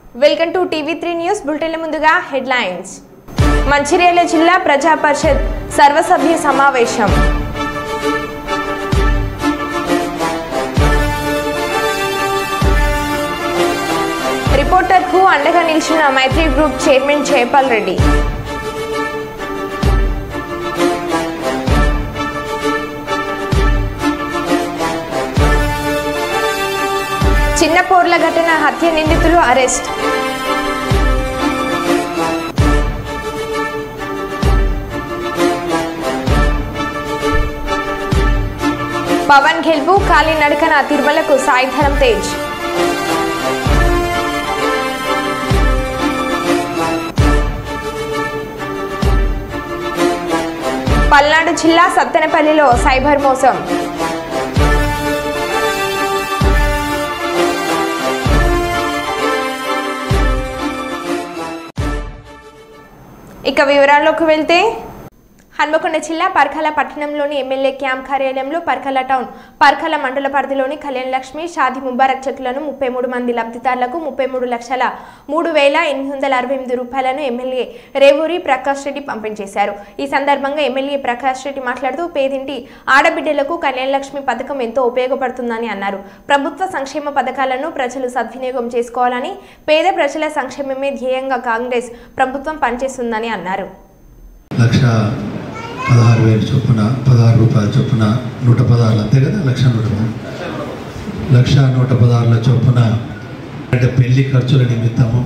Welcome to TV three news బులెటిన్ల ముందుగా headlines Mancherial జిల్లా ప్రజా పరిషత్ సర్వసభ్య సమావేశం రిపోర్టర్కు అండగా నిలిచిన మైత్రి గ్రూప్ చైర్మన్ జయపాల్ రెడ్డి చిన్న పోర్ల ఘటన హత్య నిందితులు అరెస్ట్ పవన్ గెలుపు కాలినడకన తిరుమలకు సాయిధరం తేజ్ పల్నాడు జిల్లా సత్తెనపల్లిలో సైబర్ మోసం ఇక వివరాల్లోకి వెళ్తే హన్మకొండ జిల్లా పర్కల పట్టణంలోని ఎమ్మెల్యే క్యాంప్ కార్యాలయంలో పర్కల టౌన్ పర్కల మండల పరిధిలోని కళ్యాణ లక్ష్మి షాది ముబారక్ చెక్కులను ముప్పై మూడు మంది లబ్ధిదారులకు ముప్పై మూడు లక్షల మూడు వేల ఎనిమిది వందల అరవై ఎనిమిది రూపాయలను ఎమ్మెల్యే రేవూరి ప్రకాష్ రెడ్డి పంపిణీ చేశారు ఈ సందర్భంగా ఎమ్మెల్యే ప్రకాష్ రెడ్డి మాట్లాడుతూ పేదింటి ఆడబిడ్డలకు కళ్యాణ లక్ష్మి పథకం ఎంతో ఉపయోగపడుతుందని అన్నారు ప్రభుత్వ సంక్షేమ పథకాలను ప్రజలు సద్వినియోగం చేసుకోవాలని పేద ప్రజల సంక్షేమమే ధ్యేయంగా కాంగ్రెస్ ప్రభుత్వం పనిచేస్తుందని అన్నారు లక్ష పదహారు వేలు చొప్పున పదహారు రూపాయల చొప్పున నూట పదహారులు అంతే కదా లక్ష నూట పదహారు లక్ష నూట పదహారుల చొప్పున అంటే పెళ్లి ఖర్చుల నిమిత్తము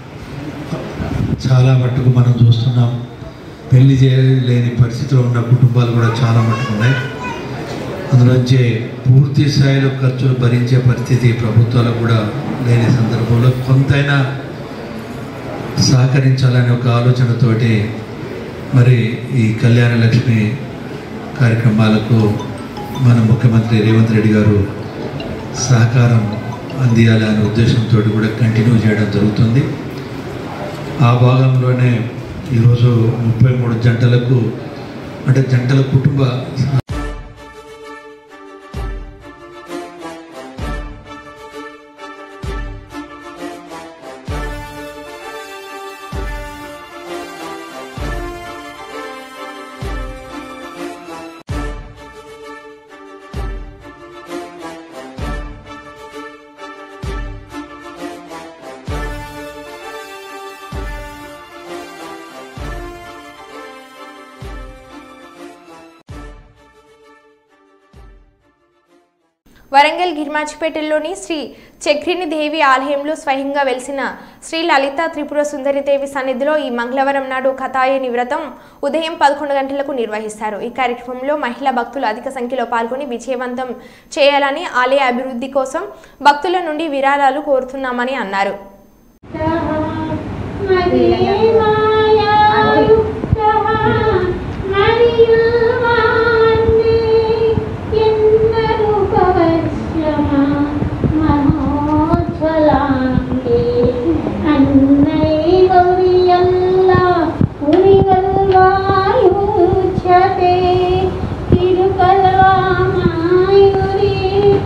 చాలా మట్టుకు మనం చూస్తున్నాం పెళ్లి చేయలేని పరిస్థితిలో ఉన్న కుటుంబాలు కూడా చాలా మట్టుకు ఉన్నాయి అందులోంచి పూర్తి స్థాయిలో ఖర్చులు భరించే పరిస్థితి ప్రభుత్వాలకు కూడా లేని సందర్భంలో కొంతైనా సహకరించాలనే ఒక ఆలోచనతోటి మరి ఈ కళ్యాణ లక్ష్మి కార్యక్రమాలకు మన ముఖ్యమంత్రి రేవంత్ రెడ్డి గారు సహకారం అందియాలి అనే ఉద్దేశంతో కూడా కంటిన్యూ చేయడం జరుగుతుంది ఆ భాగంలోనే ఈరోజు ముప్పై మూడు జంటలకు అంటే జంటల కుటుంబ వరంగల్ గిరిమాచిపేటలోని శ్రీ చక్రిని దేవి ఆలయంలో స్వయంగా వెలిసిన శ్రీ లలిత త్రిపుర సుందరి దేవి సన్నిధిలో ఈ మంగళవారం నాడు కథాయని వ్రతం ఉదయం పదకొండు గంటలకు నిర్వహిస్తారు ఈ కార్యక్రమంలో మహిళా భక్తులు అధిక సంఖ్యలో పాల్గొని విజయవంతం చేయాలని ఆలయ అభివృద్ధి కోసం భక్తుల నుండి విరాళాలు కోరుతున్నామని అన్నారు తిరుకల్వామాయురి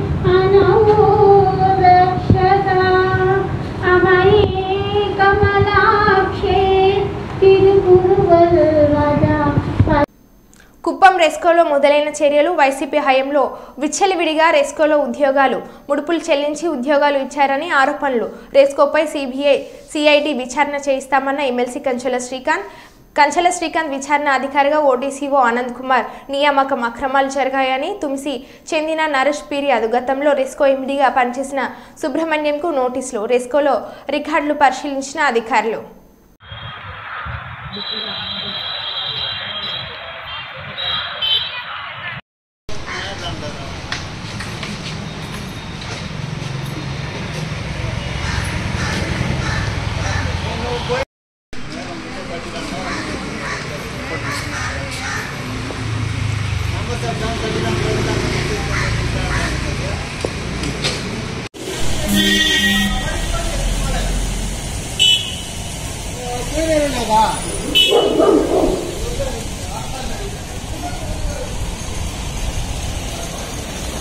అనవోరక్షతా అమయే కమలాక్షే తిరుపురువల్వదా కుప్పం రెస్కోలో మొదలైన చర్యలు వైసీపీ హయాంలో విచ్చలవిడిగా రెస్కోలో ఉద్యోగాలు ముడుపులు చెల్లించి ఉద్యోగాలు ఇచ్చారని ఆరోపణలు రెస్కోపై సిబిఐ సిఐడి విచారణ చేయిస్తామన్న ఎమ్మెల్సీ కంచెల శ్రీకాంత్ కంచెల శ్రీకాంత్ విచారణ అధికారిగా ఓటీసీఓ ఆనంద్ కుమార్ నియామకం అక్రమాలు జరిగాయని తుమ్సి చెందిన నరేష్ పీర్యాదు గతంలో రెస్కో ఎండీగా పనిచేసిన సుబ్రహ్మణ్యంకు నోటీసులు రెస్కోలో రికార్డులు పరిశీలించిన అధికారులు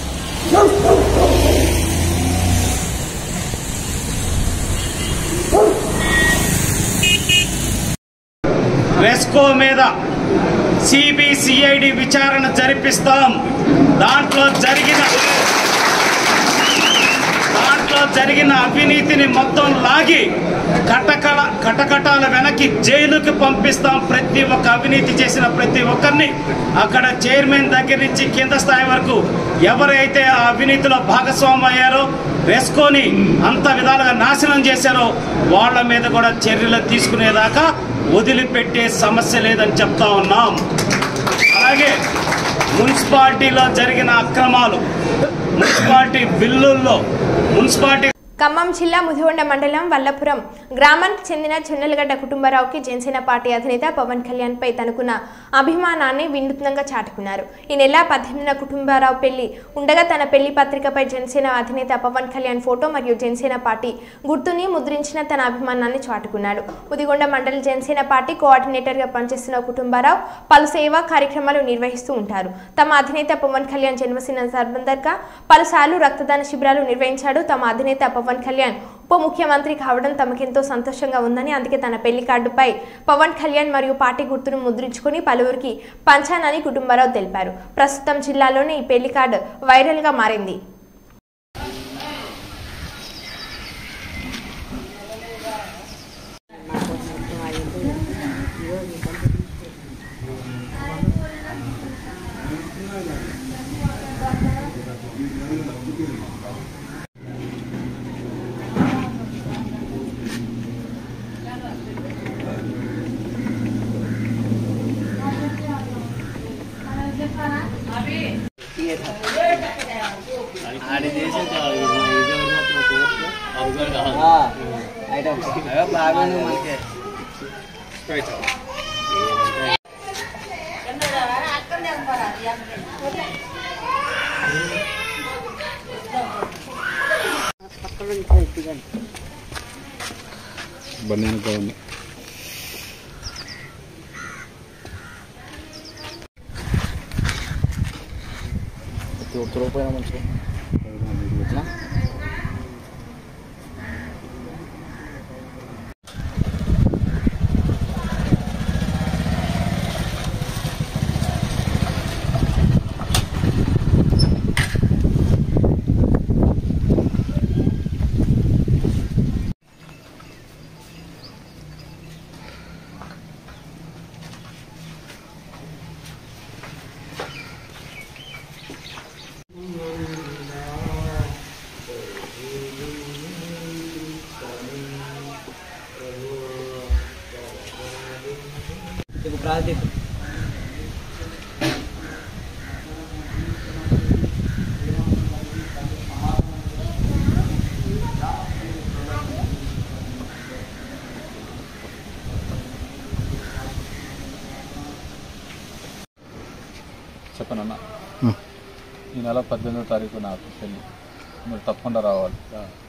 Woo! రెస్కో మీద సిబిసిఐడి విచారణ జరిపిస్తాం దాంట్లో జరిగిన దాంట్లో జరిగిన అవినీతిని మొత్తం లాగి కటకల కటకటాల వెనక్కి జైలుకి పంపిస్తాం ప్రతి ఒక్క అవినీతి చేసిన ప్రతి ఒక్కరిని అక్కడ చైర్మన్ దగ్గర నుంచి కింద స్థాయి వరకు ఎవరైతే ఆ అవినీతిలో భాగస్వామి అయ్యారో రెస్కోని అంత విధాలుగా నాశనం చేశారో వాళ్ళ మీద కూడా చర్యలు తీసుకునేదాకా వదిలిపెట్టే సమస్య లేదని చెప్తా ఉన్నాం అలాగే మున్సిపాలిటీలో జరిగిన అక్రమాలు మున్సిపాలిటీ బిల్లుల్లో మున్సిపాలిటీ ఖమ్మం జిల్లా ముదిగొండ మండలం వల్లపురం గ్రామానికి చెందిన చెన్నెలగడ్డ కుటుంబరావుకి జనసేన పార్టీ అధినేత పవన్ కళ్యాణ్ పై తనకున్న అభిమానాన్ని వినూత్నంగా చాటుకున్నారు ఈ నెల పద్దెనిమిదిన కుటుంబరావు పెళ్లి ఉండగా తన పెళ్లి పత్రికపై జనసేన అధినేత పవన్ కళ్యాణ్ ఫోటో మరియు జనసేన పార్టీ గుర్తుని ముద్రించిన తన అభిమానాన్ని చాటుకున్నాడు ముదిగొండ మండల జనసేన పార్టీ కోఆర్డినేటర్గా పనిచేస్తున్న కుటుంబరావు పలు సేవా కార్యక్రమాలు నిర్వహిస్తూ ఉంటారు తమ అధినేత పవన్ కళ్యాణ్ జన్మదిన సందర్భంగా పలుసార్లు రక్తదాన శిబిరాలు నిర్వహించాడు తమ అధినేత పవన్ కళ్యాణ్ ఉప ముఖ్యమంత్రి కావడం తమకెంతో సంతోషంగా ఉందని అందుకే తన పెళ్లి కార్డుపై పవన్ కళ్యాణ్ మరియు పార్టీ గుర్తును ముద్రించుకుని పలువురికి పంచానని కుటుంబరావు తెలిపారు ప్రస్తుతం జిల్లాలోని ఈ పెళ్లి కార్డు వైరల్గా మారింది ఆడి చేసి ఐటమ్ బాగుంది మనకి బన్యాన్ బాగుంది ఉత్తరపోయినా మంచిగా ఇట్లా ఇప్పుడు ప్రాజెక్ట్ చెప్పనన్న ఈ నెల పద్దెనిమిదో తారీఖు నాకు పెళ్ళి మీరు తప్పకుండా రావాలి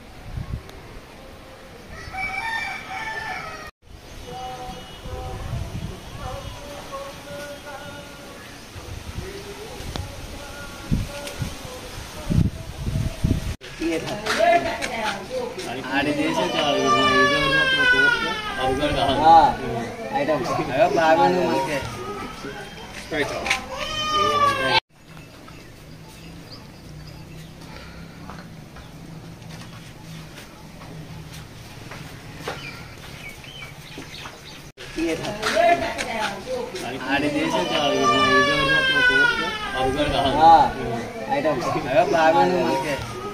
ఆడి చేసి ఐటమ్ బాగుంది మనకి ఆడి చేసి ఐటమ్ బాగుంది మనకి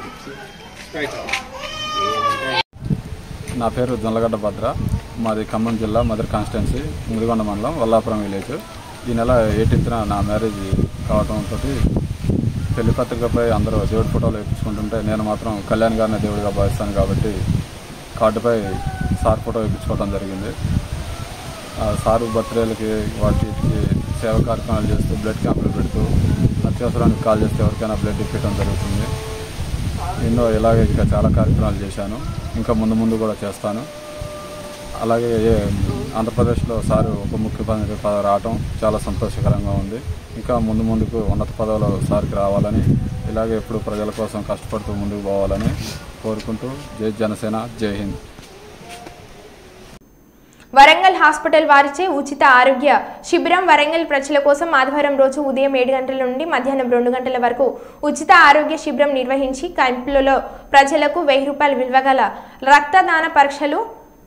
నా పేరు జొన్నలగడ్డ భద్ర మాది ఖమ్మం జిల్లా మదర్ కాన్స్టిట్యున్సీ ముదిగొండ మండలం వల్లాపురం విలేజ్ ఈ నెల ఎయిటీన్త్న నా మ్యారేజ్ కావడంతో పెళ్లి పత్రికపై అందరూ దేవుడి ఫోటోలు వేయించుకుంటుంటే నేను మాత్రం కళ్యాణ్ గారిని దేవుడిగా భావిస్తాను కాబట్టి కార్డుపై సార్ ఫోటో వేయించుకోవడం జరిగింది ఆ సారు బర్త్డేలకి వాటికి సేవ కార్యక్రమాలు చేస్తూ బ్లడ్ క్యాంపులు పెడుతూ అత్యవసరానికి కాల్ చేస్తే ఎవరికైనా బ్లడ్ ఇప్పించడం జరుగుతుంది ఎన్నో ఇలాగే ఇంకా చాలా కార్యక్రమాలు చేశాను ఇంకా ముందు ముందు కూడా చేస్తాను అలాగే ఏ- ఆంధ్రప్రదేశ్లో సారు ఉప ముఖ్యమంత్రి పదవి రావటం చాలా సంతోషకరంగా ఉంది ఇంకా ముందు ముందుకు ఉన్నత పదవిలో సార్కి రావాలని ఇలాగే ఎప్పుడు ప్రజల కోసం కష్టపడుతూ ముందుకు పోవాలని కోరుకుంటూ జై జనసేన జై హింద్ వరంగల్ హాస్పిటల్ వారిచే ఉచిత ఆరోగ్య శిబిరం వరంగల్ ప్రజల కోసం ఆదివారం రోజు ఉదయం ఏడు గంటల నుండి మధ్యాహ్నం రెండు గంటల వరకు ఉచిత ఆరోగ్య శిబిరం నిర్వహించి క్యాంపులలో ప్రజలకు వెయ్యి రూపాయల విలువ గల రక్తదాన పరీక్షలు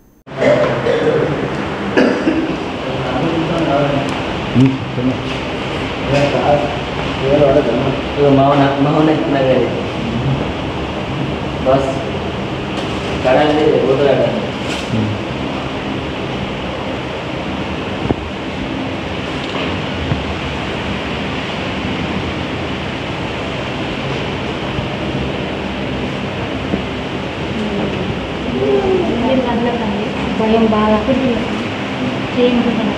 మౌన మౌన నగరి బస్ కడండి ఊరుగాడండి భయం బాగా చేయనుకుంటున్నాను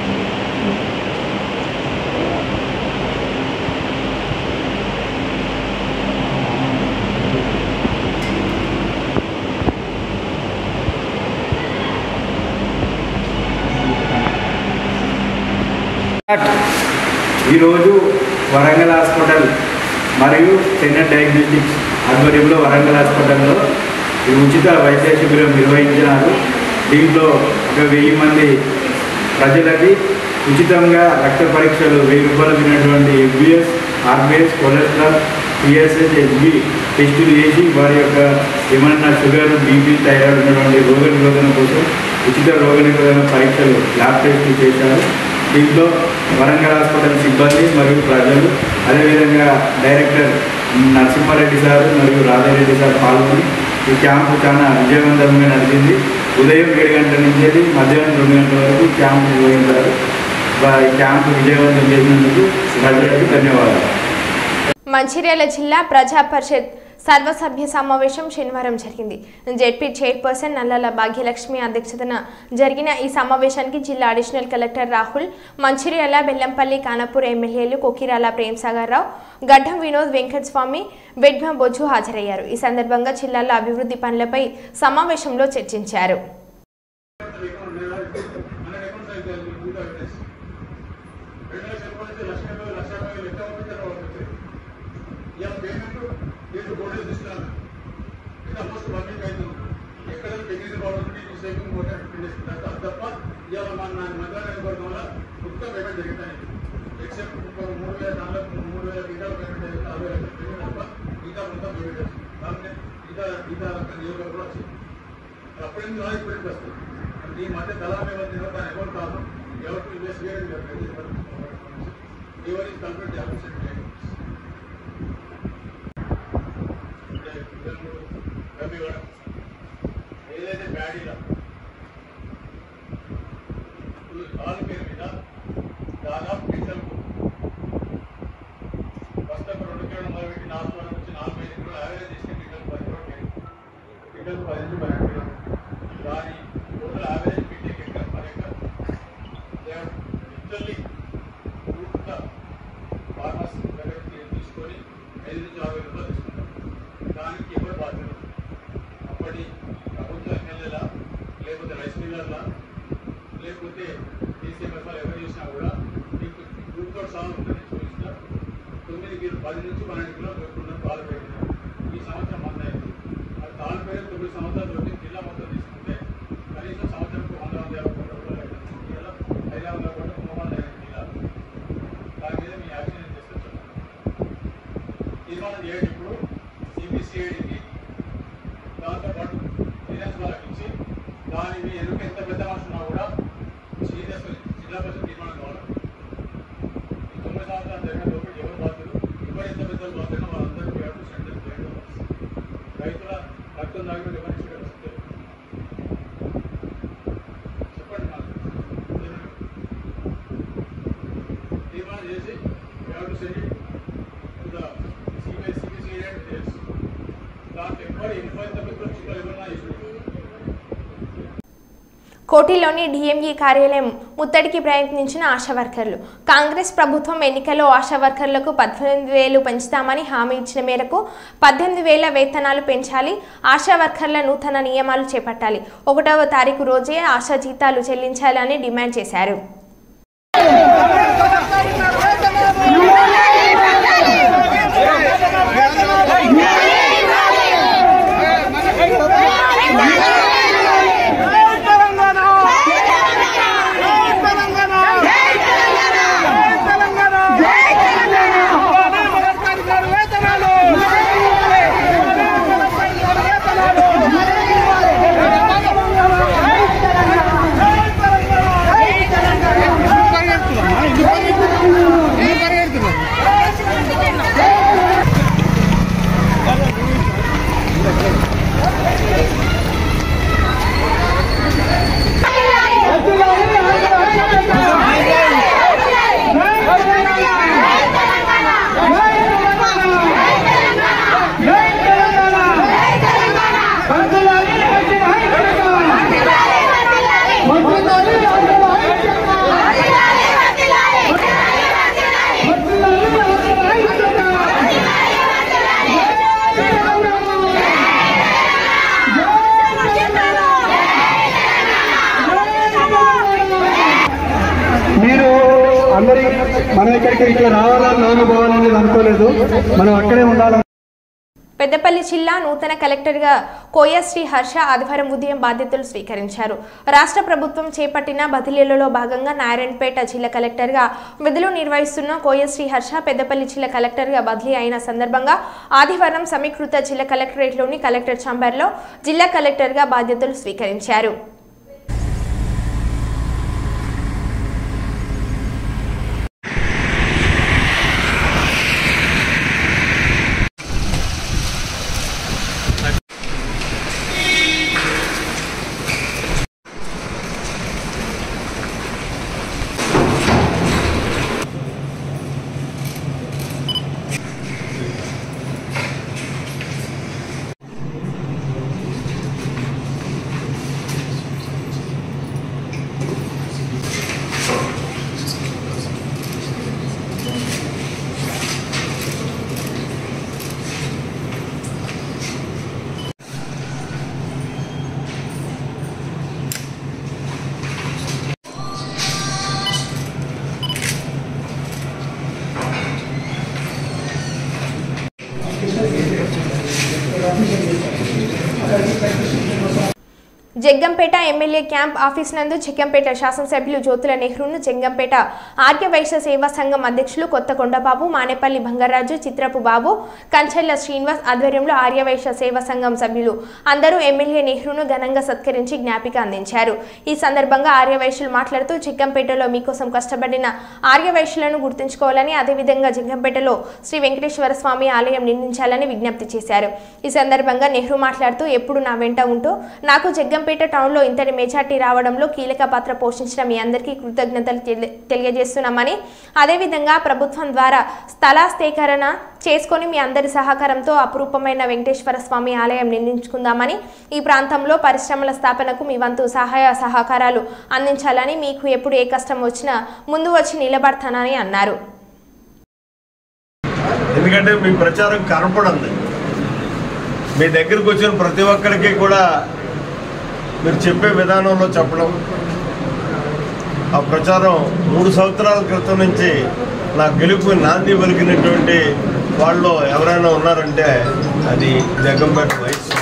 ఈరోజు వరంగల్ హాస్పిటల్ మరియు టెన్నెట్ డయాగ్నోస్టిక్స్ ఆధ్వర్యంలో వరంగల్ హాస్పిటల్లో ఈ ఉచిత వైద్య శిబిరం నిర్వహించినారు దీంట్లో ఒక వెయ్యి మంది ప్రజలకి ఉచితంగా రక్త పరీక్షలు వెయ్యి రూపాయలు తినటువంటి FBS RBS cholesterol PSS HB టెస్టులు చేసి వారి యొక్క ఏమన్నా షుగర్ బీపీ థైరాయిడ్ ఉన్నటువంటి రోగ నిరోధన కోసం ఉచిత రోగ నిరోధన పరీక్షలు ల్యాబ్ టెస్టులు చేశారు దీంట్లో వరంగల్ హాస్పిటల్ సిబ్బంది మరియు ప్రజలు అదేవిధంగా డైరెక్టర్ నరసింహారెడ్డి సార్ మరియు రాధారెడ్డి సార్ పాల్గొని ఈ క్యాంపు చాలా విజయవంతంగా నడిచింది ఉదయం ఏడు గంటల నుంచి వెళ్ళి మధ్యాహ్నం రెండు గంటల వరకు క్యాంపు నిర్వహించారు వా- ఈ క్యాంపు విజయవంతం చేసినందుకు ప్రజలకు ధన్యవాదాలు మంచిర్యాల జిల్లా ప్రజా పరిషత్ సర్వసభ్య సమావేశం శనివారం జరిగింది జెడ్పీ చైర్పర్సన్ నల్లాల భాగ్యలక్ష్మి అధ్యక్షతన జరిగిన ఈ సమావేశానికి జిల్లా అడిషనల్ కలెక్టర్ రాహుల్ మంచిర్యాల బెల్లంపల్లి కానపూర్ ఎమ్మెల్యేలు కొకిరాల ప్రేమ్సాగర్ రావు గడ్డం వినోద్ వెంకటస్వామి బెడ్మ బొజ్జు హాజరయ్యారు ఈ సందర్భంగా జిల్లాలో అభివృద్ధి పనులపై సమావేశంలో చర్చించారు అప్పుడేందుకు రాదు ఇప్పుడేందుకు వస్తుంది ఈ మధ్య దళాలు ఎవరు దాని ఎవరు కాదు ఎవరు ఇన్వెస్టిగేట్ ఎవరి కంప్లీట్ ఆపరేషన్ ఏదైతే బ్యాడీలో కాలు పేరు మీద దాదాపు కిందలకు ఫస్ట్ ఒక రెండు కిలోలు మొదలుపెట్టి నాలుగు వందల నుంచి నాలుగు ఐదు కిలోలు యావరేజ్ చేస్తే కిందకు పది కిలోలు కిందకు పది నుంచి పన్నెండు కిలోలు దాని టోటల్ యావరేజ్ బీటెక్ ఎక్కడ పది ఎక్కడ లిటరల్లీ పూర్తిగా ఫార్మర్స్ దగ్గర తీసుకొని ఐదు నుంచి ఆరు వేల రూపాయలు తీసుకుంటారు దానికి ఎవరు బాధ్యత అప్పటి ప్రభుత్వ ఎమ్మెల్యేల లేకపోతే రైస్ మిల్లర్ల లేకపోతే డీసీఎంఎస్ వాళ్ళు ఎవరు చేసినా కూడా మీకు గ్రూప్తో సాగు ఉందని చూపిస్తారు తొమ్మిది కిలో పది నుంచి పన్నెండు కిలో దొరుకుతున్న పాలు పెరిగినాయి ఈ సంవత్సరం వంద అయింది అది తాళ్ళు పెరిగి తొమ్మిది సంవత్సరాలు దొరికి జిల్లా మొత్తం తీసుకుంటే కనీసం సంవత్సరంకు వంద వంద యాభై కోట్ల రూపాయలు అవుతుంది జిల్లా ఐదు వందల కోట్ల కుంభమాలు అయినాయి జిల్లా దాని మీద మీ యాక్షన్ ఏం చేస్తారు చెప్పండి తీర్మానం చేయండి ఇప్పుడు సిబిసిఐడికి దాంతోపాటు ఫైనాన్స్ వాళ్ళకి ఇచ్చి దాని మీ ఎదురు ఎంత పెద్ద మనిషి ఉన్నా కూడా సీరియస్ జిల్లా పరిషత్ తీర్మానం కావాలి ఈ తొమ్మిది సంవత్సరాలు జరిగిన దోపిడీ ఎవరు బాధ్యులు ఎవరు ఎంత పెద్దలు బాధ్యులు వాళ్ళందరికీ అటు సెంటర్ చేయడం రైతుల రక్తం దాగి ఎవరి చెప్పండి నాకు తీర్మానం చేసి ఎవరు send to the CBI CBCI and dates దాంట్లో ఎవరు ఎనభై తొమ్మిది వచ్చిందో ఎవరన్నా ఇస్తుంది కోటిలోని డిఎంఈ కార్యాలయం ముత్తడికి ప్రయత్నించిన ఆశా వర్కర్లు కాంగ్రెస్ ప్రభుత్వం ఎన్నికల్లో ఆశా వర్కర్లకు పద్దెనిమిది వేలు పెంచుతామని హామీ ఇచ్చిన మేరకు పద్దెనిమిది వేల వేతనాలు పెంచాలి ఆశా వర్కర్ల నూతన నియమాలు చేపట్టాలి ఒకటవ తారీఖు రోజే ఆశా జీతాలు చెల్లించాలని డిమాండ్ చేశారు తెలంగాణ మనం ఇక్కడికి ఇక్కడ రావాలని నాన్న పోవాలనేది అనుకోలేదు మనం అక్కడే ఉండాలని పెద్దపల్లి జిల్లా నూతన కలెక్టర్గా కోయశ్రీ హర్ష ఆదివారం ఉదయం బాధ్యతలు స్వీకరించారు రాష్ట్ర ప్రభుత్వం చేపట్టిన బదిలీలలో భాగంగా నారాయణపేట జిల్లా కలెక్టర్గా విధులు నిర్వహిస్తున్న కోయశ్రీ హర్ష పెద్దపల్లి జిల్లా కలెక్టర్గా బదిలీ అయిన సందర్భంగా ఆదివారం సమీకృత జిల్లా కలెక్టరేట్లోని కలెక్టర్ ఛాంబర్లో జిల్లా కలెక్టర్గా బాధ్యతలు స్వీకరించారు జగ్గంపేట ఎమ్మెల్యే క్యాంప్ ఆఫీస్ నందు జగ్గంపేట శాసనసభ్యులు జ్యోతుల నెహ్రూను జగ్గంపేట ఆర్య వైశ్య సేవా సంఘం అధ్యక్షులు కొత్త కొండబాబు మానేపల్లి బంగారాజు చిత్రపు బాబు కంచెల్ల శ్రీనివాస్ ఆధ్వర్యంలో ఆర్య వైశ్య సేవా సంఘం సభ్యులు అందరూ ఎమ్మెల్యే నెహ్రూను ఘనంగా సత్కరించి జ్ఞాపిక అందించారు ఈ సందర్భంగా ఆర్య వైశ్యులు మాట్లాడుతూ జగ్గంపేటలో మీకోసం కష్టపడిన ఆర్య వైశ్యులను గుర్తుంచుకోవాలని అదేవిధంగా జగ్గంపేటలో శ్రీ వెంకటేశ్వర స్వామి ఆలయం నిర్మించాలని విజ్ఞప్తి చేశారు ఈ సందర్భంగా నెహ్రూ మాట్లాడుతూ ఎప్పుడు నా వెంట ఉంటూ నాకు జగ్గంపేట టౌన్లో ఇంతటి మెజార్టీ రావడంలో కీలక పాత్ర పోషించిన మీ అందరికీ కృతజ్ఞతలు తెలి- తెలియజేస్తున్నామని అదేవిధంగా ప్రభుత్వం ద్వారా స్థల సేకరణ చేసుకొని మీ అందరి సహకారంతో అపురూపమైన వెంకటేశ్వర స్వామి ఆలయం నిర్మించుకుందామని ఈ ప్రాంతంలో పరిశ్రమల స్థాపనకు మీ వంతు సహాయ సహకారాలు అందించాలని మీకు ఎప్పుడు ఏ కష్టం వచ్చినా ముందు వచ్చి నిలబడతానని అన్నారు ఎందుకంటే మీ ప్రచారం కనపడింది మీ దగ్గరికి వచ్చిన ప్రతి ఒక్కరికి కూడా మీరు చెప్పే విధానంలో చెప్పడం ఆ ప్రచారం మూడు సంవత్సరాల క్రితం నుంచి నా గెలుపు నాంది పలికినటువంటి వాళ్ళు ఎవరైనా ఉన్నారంటే అది జగంపేట వయసు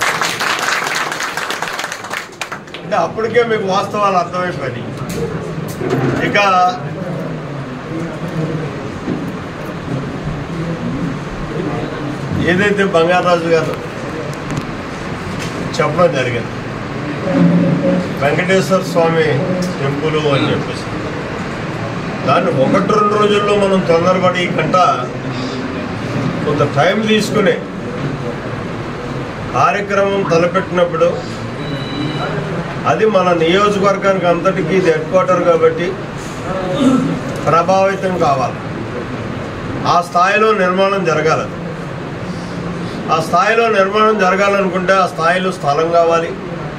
అంటే అప్పటికే మీకు వాస్తవాలు అర్థమైపోయి ఇక ఏదైతే బంగారాజు గారు చెప్పడం జరిగింది వెంకటేశ్వర స్వామి టెంపుల్ అని చెప్పేసి దాన్ని ఒకటి రెండు రోజుల్లో మనం తొందరపడి ఈ గంట కొంత టైం తీసుకుని కార్యక్రమం తలపెట్టినప్పుడు అది మన నియోజకవర్గానికి అంతటికీ ఇది హెడ్ క్వార్టర్ కాబట్టి ప్రభావితం కావాలి ఆ స్థాయిలో నిర్మాణం జరగాలి ఆ స్థాయిలో నిర్మాణం జరగాలనుకుంటే ఆ స్థాయిలో స్థలం కావాలి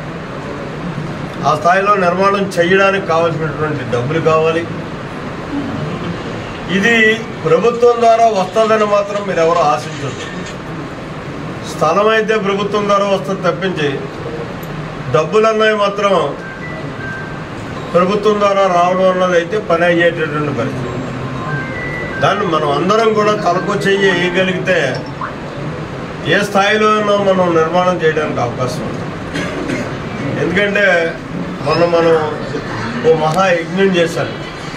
ఆ స్థాయిలో నిర్మాణం చేయడానికి కావాల్సినటువంటి డబ్బులు కావాలి ఇది ప్రభుత్వం ద్వారా వస్తుందని మాత్రం మీరు ఎవరు ఆశించద్దు స్థలం అయితే ప్రభుత్వం ద్వారా వస్తుంది తప్పించి డబ్బులు అన్నవి మాత్రం ప్రభుత్వం ద్వారా రావడం అన్నది అయితే పని అయ్యేటటువంటి పరిస్థితి దాన్ని మనం అందరం కూడా తలకు చెయ్యి వేయగలిగితే ఏ స్థాయిలో అయినా మనం నిర్మాణం చేయడానికి అవకాశం ఉంది ఎందుకంటే మొన్న మనం ఓ మహా యజ్ఞం చేశాను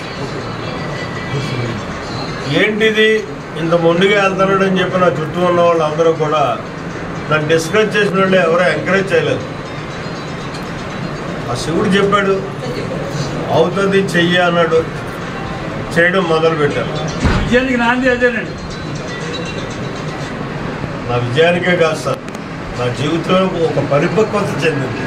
ఏంటిది ఇంత మొండిగా వెళ్తున్నాడని చెప్పి నా చుట్టూ ఉన్న వాళ్ళు అందరూ కూడా నన్ను డిస్కస్ చేసిన వాళ్ళు ఎవరో ఎంకరేజ్ చేయలేదు ఆ శివుడు చెప్పాడు అవుతుంది చెయ్యి అన్నాడు చేయడం మొదలు పెట్టారు విజయానికి నాంది అదేనండి నా విజయానికే కాదు సార్ నా జీవితంలో ఒక పరిపక్వత చెందింది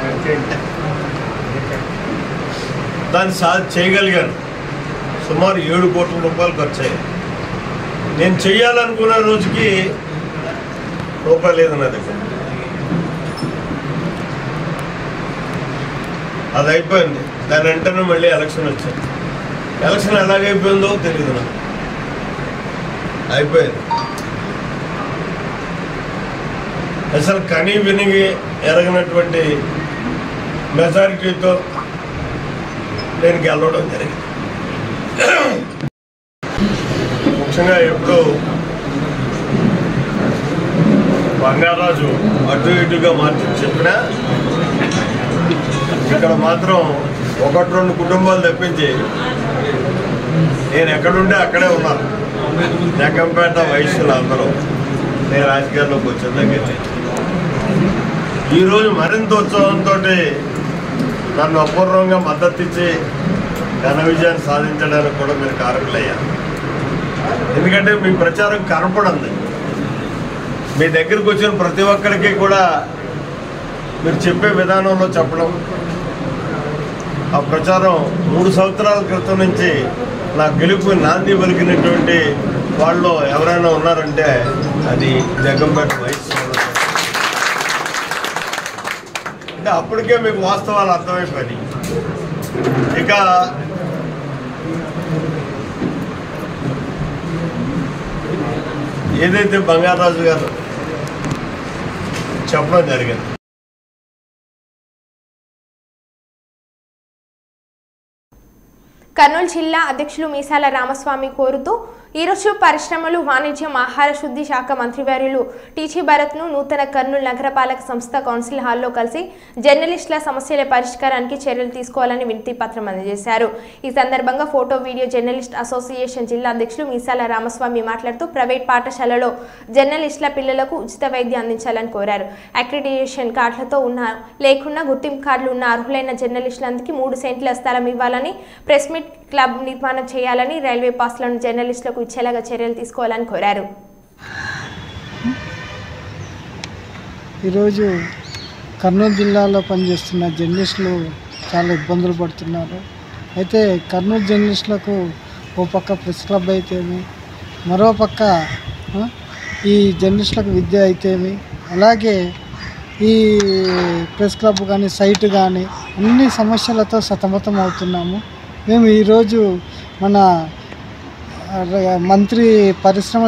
దాన్ని సా చేయగలిగాను సుమారు ఏడు కోట్ల రూపాయలు ఖర్చు అయ్యాయి నేను చెయ్యాలనుకున్న రోజుకి రూపాయలు లేదు నా దగ్గర అది అయిపోయింది దాని వెంటనే మళ్ళీ ఎలక్షన్ వచ్చింది ఎలక్షన్ ఎలాగైపోయిందో తెలియదు నాకు అయిపోయింది అసలు కని వినిగి ఎరగనటువంటి మెజారిటీతో నేను గెలవడం జరిగింది ముఖ్యంగా ఎప్పుడు బంగారాజు అటు ఇటుగా మార్చి చెప్పినా ఇక్కడ మాత్రం ఒకటి రెండు కుటుంబాలు తప్పించి నేను ఎక్కడుంటే అక్కడే ఉన్నాను జగంపేట వయస్సులు అందరూ నేను రాజకీయాల్లోకి వచ్చిన దగ్గర నుంచి. ఈరోజు మరింత ఉత్సవంతో నన్ను అపూర్వంగా మద్దతు ఇచ్చి ఘన విజయాన్ని సాధించడానికి కూడా మీరు కారకులయ్యారు ఎందుకంటే మీ ప్రచారం కనపడింది మీ దగ్గరికి వచ్చిన ప్రతి ఒక్కరికి కూడా మీరు చెప్పే విధానంలో చెప్పడం ఆ ప్రచారం మూడు సంవత్సరాల క్రితం నుంచి నా గెలుపు నాంది పలికినటువంటి వాళ్ళు ఎవరైనా ఉన్నారంటే అది జగంపేట వయసు అంటే అప్పటికే మీకు వాస్తవాలు అర్థమైపోయినాయి ఇక ఏదైతే బంగారాజు గారు చెప్పడం జరిగింది కర్నూలు జిల్లా అధ్యక్షులు మీసాల రామస్వామి కోరుతూ ఈరోజు పరిశ్రమలు వాణిజ్యం ఆహార శుద్ధి శాఖ మంత్రివర్యులు టీచీ భరత్ను నూతన కర్నూలు నగరపాలక సంస్థ కౌన్సిల్ హాల్లో కలిసి జర్నలిస్టుల సమస్యల పరిష్కారానికి చర్యలు తీసుకోవాలని వినతి పత్రం అందజేశారు ఈ సందర్భంగా ఫోటో వీడియో జర్నలిస్ట్ అసోసియేషన్ జిల్లా అధ్యక్షులు మీసాల రామస్వామి మాట్లాడుతూ ప్రైవేట్ పాఠశాలలో జర్నలిస్టుల పిల్లలకు ఉచిత వైద్యం అందించాలని కోరారు అక్రిడిటేషన్ కార్డులతో ఉన్న లేకున్నా గుర్తింపు కార్డులు ఉన్న అర్హులైన జర్నలిస్టులందరికీ మూడు సెంట్ల స్థలం ఇవ్వాలని ప్రెస్ మీట్ క్లబ్ నిర్మాణం చేయాలని రైల్వే పాస్లను జర్నలిస్టులకు ఇచ్చేలాగా చర్యలు తీసుకోవాలని కోరారు ఈరోజు కర్నూలు జిల్లాలో పనిచేస్తున్న జర్నలిస్టులు చాలా ఇబ్బందులు పడుతున్నారు అయితే కర్నూలు జర్నలిస్టులకు ఓ పక్క ప్రెస్ క్లబ్ అయితేమి మరో పక్క ఆ, ఈ జర్నలిస్టులకు విద్య అయితేమి అలాగే ఈ ప్రెస్ క్లబ్ కానీ సైట్ కానీ అన్ని సమస్యలతో సతమతం అవుతున్నాము మేము ఈరోజు మన ఆ, మంత్రి పరిశ్రమ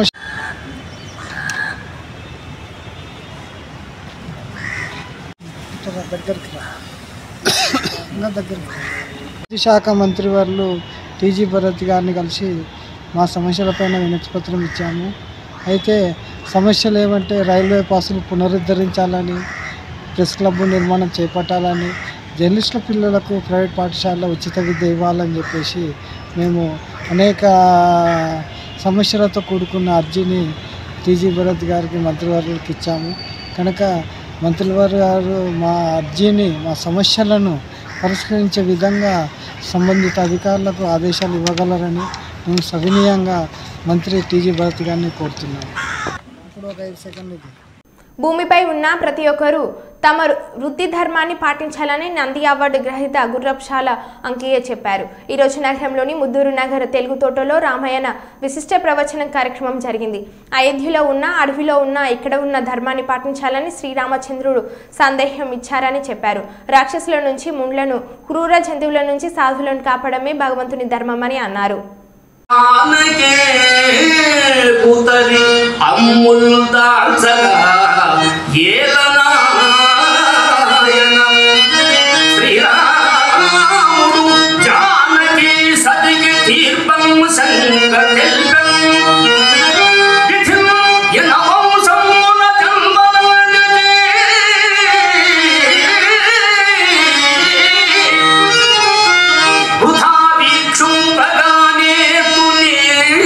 దగ్గరికి రా ఇంకా దగ్గరికి రా. శాఖ మంత్రి వారు టీజీ భరత్ గారిని కలిసి మా సమస్యలపైన వినతి పత్రం ఇచ్చాము అయితే సమస్యలు ఏమంటే రైల్వే పాసులు పునరుద్ధరించాలని ప్రెస్ క్లబ్ నిర్మాణం చేపట్టాలని జర్నలిస్టుల పిల్లలకు ప్రైవేట్ పాఠశాలలో ఉచిత విద్య ఇవ్వాలని చెప్పేసి మేము అనేక సమస్యలతో కూడుకున్న అర్జీని టీజీ భరత్ గారికి మంత్రివర్యులకు ఇచ్చాము కనుక మంత్రివారి గారు మా అర్జీని మా సమస్యలను పరిష్కరించే విధంగా సంబంధిత అధికారులకు ఆదేశాలు ఇవ్వగలరని మేము సవినీయంగా మంత్రి టీజీ భరత్ గారిని కోరుతున్నాము ఇప్పుడు ఒక ఐదు సెకండ్ ఇది భూమిపై ఉన్న ప్రతి ఒక్కరూ తమ వృత్తి ధర్మాన్ని పాటించాలని నంది అవార్డు గ్రహీత గుర్రప్షాల అంకయ్య చెప్పారు ఈరోజు నగరంలోని ముద్దూరు నగర తెలుగు తోటలో రామాయణ విశిష్ట ప్రవచనం కార్యక్రమం జరిగింది అయోధ్యలో ఉన్న అడవిలో ఉన్న ఇక్కడ ఉన్న ధర్మాన్ని పాటించాలని శ్రీరామచంద్రుడు సందేహం ఇచ్చారని చెప్పారు రాక్షసుల నుంచి ముండ్లను క్రూర జంతువుల నుంచి సాధువులను కాపాడమే భగవంతుని ధర్మమని అన్నారు ఆనకే పుతరి అమ్ముల్ దాల్చగా ఏలనాయనం శ్రీరాముడు జానకి సతికి తీర్పం సంగతిల్పం విధిం యనవంశమున జన్మనందిని వృథా వీక్షుంపగానే తునే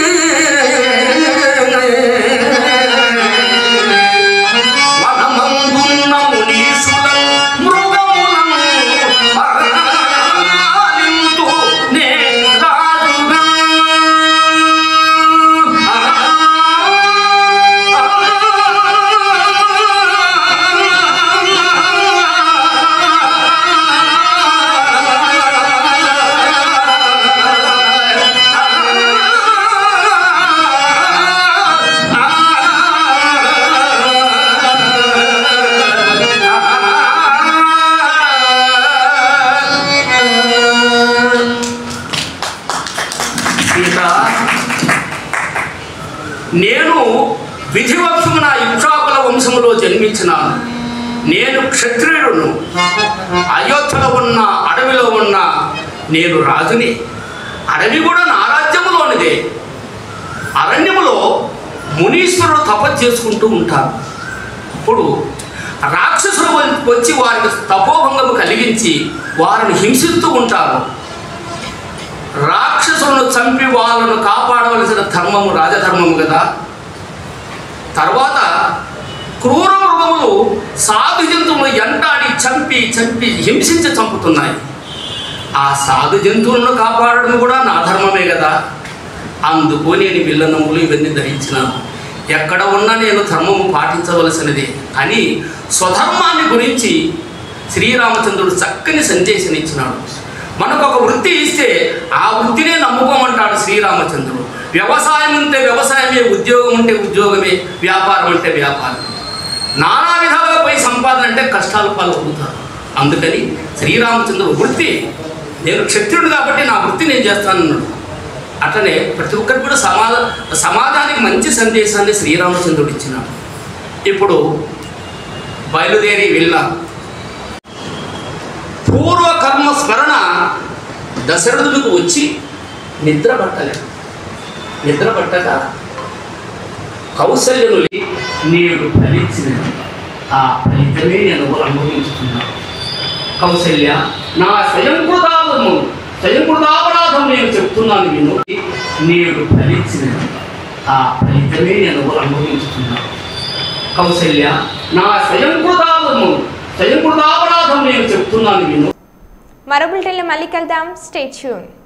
వనమందున్న మునీషులం మృగములం పాలింతు నే రాజుగా సీత నేను విధివంశమున ఇక్షాకుల వంశములో జన్మించినాను నేను క్షత్రియుడును అయోధ్యలో ఉన్న అడవిలో ఉన్న నేను రాజుని అడవి కూడా నా రాజ్యములోనిదే అరణ్యము మునీశ్వరుడు తపస్సు చేసుకుంటూ ఉంటారు ఇప్పుడు రాక్షసులు వ- వచ్చి వారికి తపోభంగము కలిగించి వారిని హింసిస్తూ ఉంటారు రాక్షసులను చంపి వాళ్ళను కాపాడవలసిన ధర్మము రాజధర్మము కదా తర్వాత క్రూర మృగములు సాధు జంతువులను ఎంటాడి చంపి చంపి హింసించి చంపుతున్నాయి ఆ సాధు జంతువులను కాపాడడం కూడా నా ధర్మమే కదా అందుకు నేను విల్లనములు ఇవన్నీ ధరించినాను ఎక్కడ ఉన్నా నేను ధర్మము పాటించవలసినది అని స్వధర్మాన్ని గురించి శ్రీరామచంద్రుడు చక్కని సందేశం ఇచ్చినాడు మనకు ఒక వృత్తి ఇస్తే ఆ వృత్తినే నమ్ముకోమంటాడు శ్రీరామచంద్రుడు వ్యవసాయం ఉంటే వ్యవసాయమే ఉద్యోగం ఉంటే ఉద్యోగమే వ్యాపారం అంటే వ్యాపారం నానా విధాలుగా పోయి సంపాదన అంటే కష్టాల పాలు అవుతారు అందుకని శ్రీరామచంద్రుడు వృత్తి నేను క్షత్రుడు కాబట్టి నా వృత్తి నేను చేస్తానన్నాడు అట్లనే ప్రతి ఒక్కరికి కూడా సమాజ సమాజానికి మంచి సందేశాన్ని శ్రీరామచంద్రుడు ఇచ్చినాడు ఇప్పుడు బయలుదేరి వెళ్ళాం పూర్వకర్మ స్మరణ దశరథులకు వచ్చి నిద్ర పట్టలేదు నిద్ర పట్టక కౌశల్యనులి నేడు ఫలించినది ఆ ఫలితమే నేను అనుభవించుతున్నాను కౌశల్య నా స్వయంకృతాపము స్వయంకృతాపరాధం నేను చెప్తున్నాను విను నేడు ఫలించినది ఆ ఫలితమే నేను అనుభవించుతున్నాను కౌశల్య నా స్వయంకృతాపము స్వయంకృతాపరాధం నేను చెప్తున్నాను విను మరో బులెటిన్లో మళ్ళీ కలుద్దాం స్టే ట్యూన్